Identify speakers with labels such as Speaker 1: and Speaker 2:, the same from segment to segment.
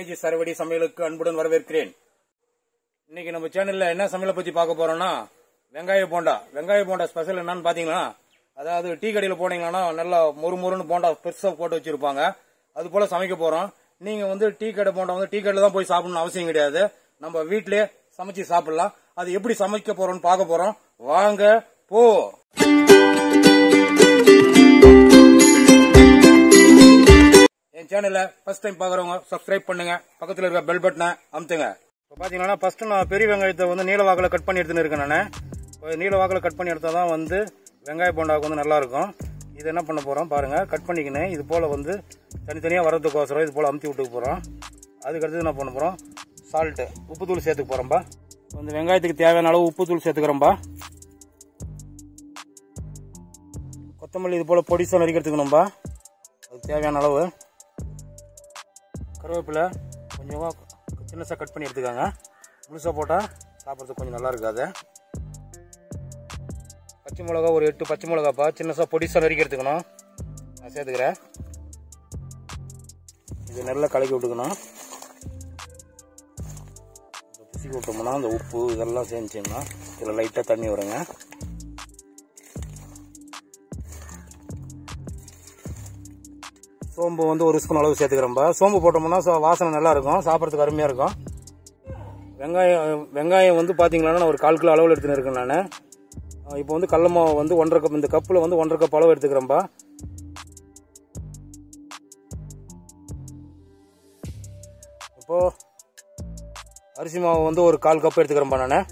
Speaker 1: KG சரவடி சமையலுக்கு அன்புடன் வரவேற்கிறேன் இன்னைக்கு நம்ம சேனல்ல என்ன சமையலை பத்தி பார்க்க போறோம்னா வெங்காய போண்டா வெங்காய போண்டா ஸ்பெஷல் என்னன்னு பாத்தீங்கன்னா அதாவது டீ கடையில் போனீங்கன்னா நல்லா மொறு மொறுன்னு போண்டா பெருசா போட்டு வச்சிருப்பாங்க அது போல சமைக்க போறோம் நீங்க வந்து டீ கடை போண்டா வந்து டீ கடையில் தான் போய் சாப்பிடணும்னு அவசியம் கிடையாது நம்ம வீட்டிலேயே சமைச்சு சாப்பிடலாம் அது எப்படி சமைக்க போறோம்னு பார்க்க போறோம் வாங்க போ என் சேனலை ஃபர்ஸ்ட் டைம் பார்க்குறவங்க சப்ஸ்கிரைப் பண்ணுங்க பக்கத்தில் இருக்க பெல் பட்டனை அமுத்துங்க இப்போ பார்த்தீங்கன்னா ஃபர்ஸ்ட் நான் பெரிய வெங்காயத்தை வந்து நீல வாக்கில் கட் பண்ணி எடுத்துன்னு இருக்கேன் நான் இப்போ நீல வாக்கில் கட் பண்ணி எடுத்தால் தான் வந்து வெங்காய போண்டாவுக்கு வந்து நல்லா இருக்கும் இது என்ன பண்ண போகிறோம் பாருங்க கட் பண்ணிக்கினேன் இது போல் வந்து தனித்தனியாக வரதுக்கோசரம் இது போல் அமுத்தி விட்டுக்க போகிறோம் அதுக்கடுத்து என்ன பண்ண போகிறோம் சால்ட்டு உப்புத்தூள் சேர்த்துக்க போகிறோம்பா வந்து வெங்காயத்துக்கு தேவையான அளவு உப்புத்தூள் சேர்த்துக்கிறோம்பா கொத்தமல்லி இது போல் பொடிசாக நறுக்கிறதுக்கணும்பா அதுக்கு தேவையான அளவு கருவேப்பிலை கொஞ்சமாக சின்னசாக கட் பண்ணி எடுத்துக்காங்க முழுசாக போட்டால் சாப்பிட்றதுக்கு கொஞ்சம் நல்லா இருக்காது பச்சை மிளகா ஒரு எட்டு பச்சை மிளகாப்பா சின்னசாக பொடிசாக நறுக்கி எடுத்துக்கணும் நான் சேர்த்துக்கிறேன் இது நல்லா கலக்கி விட்டுக்கணும் பிசிக்கி விட்டோம்னா அந்த உப்பு இதெல்லாம் சேர்ந்துச்சிங்கன்னா இதில் லைட்டாக தண்ணி வருங்க சோம்பு வந்து ஒரு ஸ்பூன் அளவு சேர்த்துக்கிறோம்பா சோம்பு போட்டோம்னா சா- வாசனை நல்லா இருக்கும் சாப்பிட்றதுக்கு அருமையாக இருக்கும் வெங்காயம் வெங்காயம் வந்து பார்த்தீங்கன்னா நான் ஒரு கால் கிலோ அளவில் எடுத்துன்னு இருக்கேன் நான் இப்போ வந்து கடல மாவு வந்து ஒன்றரை கப் இந்த கப்பில் வந்து ஒன்றரை கப் அளவு எடுத்துக்கிறேன்பா இப்போ அரிசி மாவு வந்து ஒரு கால் கப் எடுத்துக்கிறேன்பா நான்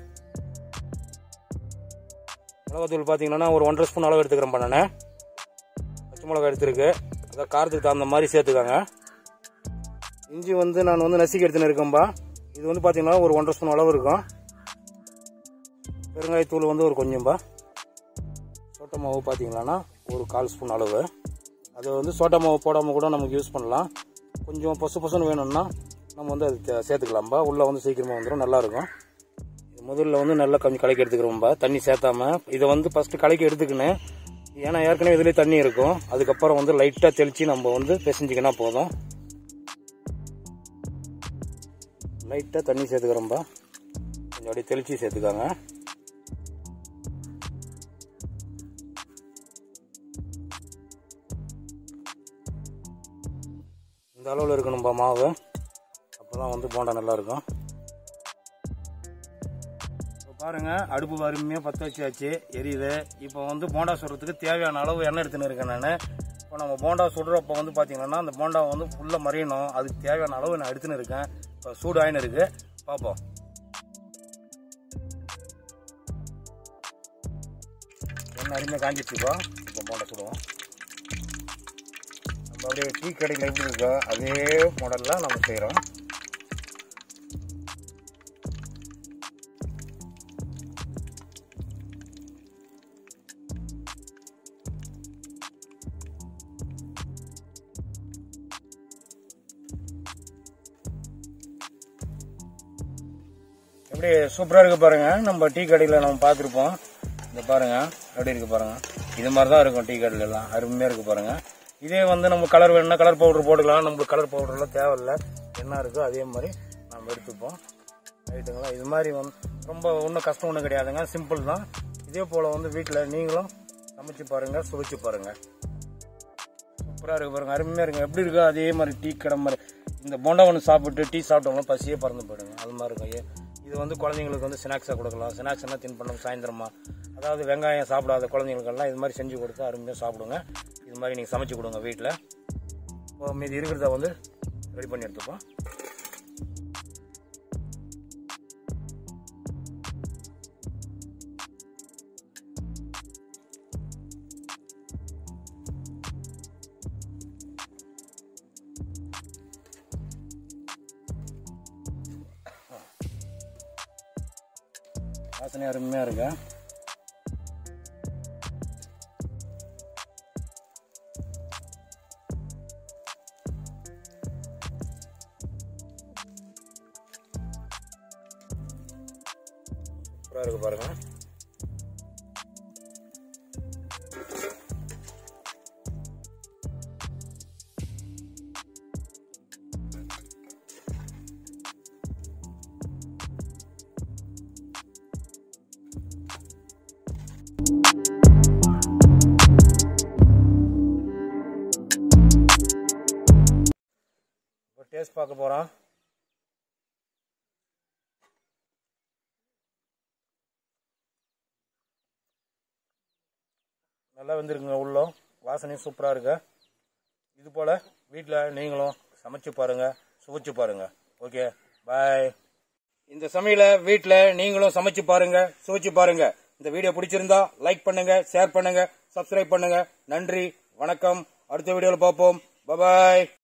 Speaker 1: மிளகாத்தூள் பார்த்தீங்கன்னா ஒரு ஒன்றரை ஸ்பூன் அளவு எடுத்துக்கிறேன்பா நான் பச்சை மிளகா எடுத்துருக்கு அதான் காரத்துக்கு தகுந்த மாதிரி சேர்த்துக்காங்க இஞ்சி வந்து நான் வந்து நசுக்கி எடுத்துன்னு இருக்கேன்பா இது வந்து பார்த்தீங்கன்னா ஒரு ஒன்றரை ஸ்பூன் அளவு இருக்கும் பெருங்காயத்தூள் வந்து ஒரு கொஞ்சம்பா சோட்டா மாவு பார்த்தீங்களான்னா ஒரு கால் ஸ்பூன் அளவு அது வந்து சோட்டா மாவு போடாமல் கூட நமக்கு யூஸ் பண்ணலாம் கொஞ்சம் பொசு பொசுன்னு வேணும்னா நம்ம வந்து அது தே- சேர்த்துக்கலாம்பா உள்ளே வந்து சீக்கிரமாக வந்துடும் நல்லாயிருக்கும் இது முதல்ல வந்து நல்லா கொஞ்சம் கலக்கி எடுத்துக்கிறோம்பா தண்ணி சேர்த்தாம இதை வந்து ஃபஸ்ட்டு கலக்கி எடுத்துக்கினேன் ஏன்னா ஏற்கனவே இதுலேயே தண்ணி இருக்கும் அதுக்கப்புறம் வந்து லைட்டாக தெளித்து நம்ம வந்து பிசைஞ்சிக்கினா போதும் லைட்டாக தண்ணி சேர்த்துக்கிறோம்பா கொஞ்சம் அப்படியே தெளித்து சேர்த்துக்காங்க இந்த அளவில் இருக்கணும்பா மாவு அப்போ தான் வந்து போண்டா நல்லா இருக்கும் இப்போ பாருங்க அடுப்பு அருமையாக பற்ற வச்சாச்சு எரியுது இப்போ வந்து போண்டா சுடுறதுக்கு தேவையான அளவு எண்ணெய் எடுத்துன்னு இருக்கேன் நான் இப்போ நம்ம போண்டா சுடுறப்போ வந்து பார்த்தீங்கன்னா அந்த போண்டா வந்து ஃபுல்லாக மறியணும் அதுக்கு தேவையான அளவு நான் எடுத்துன்னு இருக்கேன் இப்போ சூடு ஆயின்னு இருக்கு பார்ப்போம் எண்ணெய் அருமையாக காஞ்சிச்சுப்பா இப்போ போண்டா சுடுவோம் நம்ம அப்படியே டீ கடையில் எப்படி இருக்கோ அதே மாடலில் நம்ம செய்கிறோம் எப்படி சூப்பராக இருக்கு பாருங்க நம்ம டீ கடையில் நம்ம பார்த்துருப்போம் இந்த பாருங்க எப்படி இருக்கு பாருங்க இது மாதிரி தான் இருக்கும் டீ கடையில எல்லாம் அருமையாக இருக்கு பாருங்க இதே வந்து நம்ம கலர் வேணும்னா கலர் பவுடர் போட்டுக்கலாம் நம்மளுக்கு கலர் பவுடர்லாம் தேவையில்ல என்ன இருக்கோ அதே மாதிரி நம்ம எடுத்துப்போம் ரைட்டுங்களா இது மாதிரி வந்து ரொம்ப ஒன்றும் கஷ்டம் ஒன்றும் கிடையாதுங்க சிம்பிள் தான் இதே போல் வந்து வீட்டில் நீங்களும் சமைச்சு பாருங்க சுவைச்சு பாருங்க சூப்பராக இருக்கு பாருங்க அருமையாக இருக்குங்க எப்படி இருக்கோ அதே மாதிரி டீ கடை மாதிரி இந்த போண்டா ஒன்று சாப்பிட்டு டீ சாப்பிட்டவங்களும் பசியே பறந்து போயிடுங்க அது மாதிரி இருக்கும் ஏ- இது வந்து குழந்தைங்களுக்கு வந்து ஸ்நாக்ஸாக கொடுக்கலாம் ஸ்நாக்ஸ் என்ன தின் பண்ணணும் சாயந்தரமா அதாவது வெங்காயம் சாப்பிடாத குழந்தைங்களுக்கெல்லாம் இது மாதிரி செஞ்சு கொடுத்தா அருமையாக சாப்பிடுங்க இது மாதிரி நீங்கள் சமைச்சு கொடுங்க வீட்டில் இப்போ மீதி இருக்கிறத வந்து ரெடி பண்ணி எடுத்துப்போம் வாசனை அருமையாக இருக்கு சூப்பராக இருக்கு பாருங்க இப்போ டேஸ்ட் பார்க்க போகிறோம் நல்லா வந்துருக்குங்க உள்ளம் வாசனையும் சூப்பராக இருக்கு இது போல் வீட்டில் நீங்களும் சமைச்சு பாருங்க சுவைச்சு பாருங்க ஓகே பாய் இந்த சமையலை வீட்டில் நீங்களும் சமைச்சு பாருங்க சுவைச்சு பாருங்க இந்த வீடியோ பிடிச்சிருந்தா லைக் பண்ணுங்க ஷேர் பண்ணுங்க சப்ஸ்கிரைப் பண்ணுங்க நன்றி வணக்கம் அடுத்த வீடியோவில் பார்ப்போம் பபாய்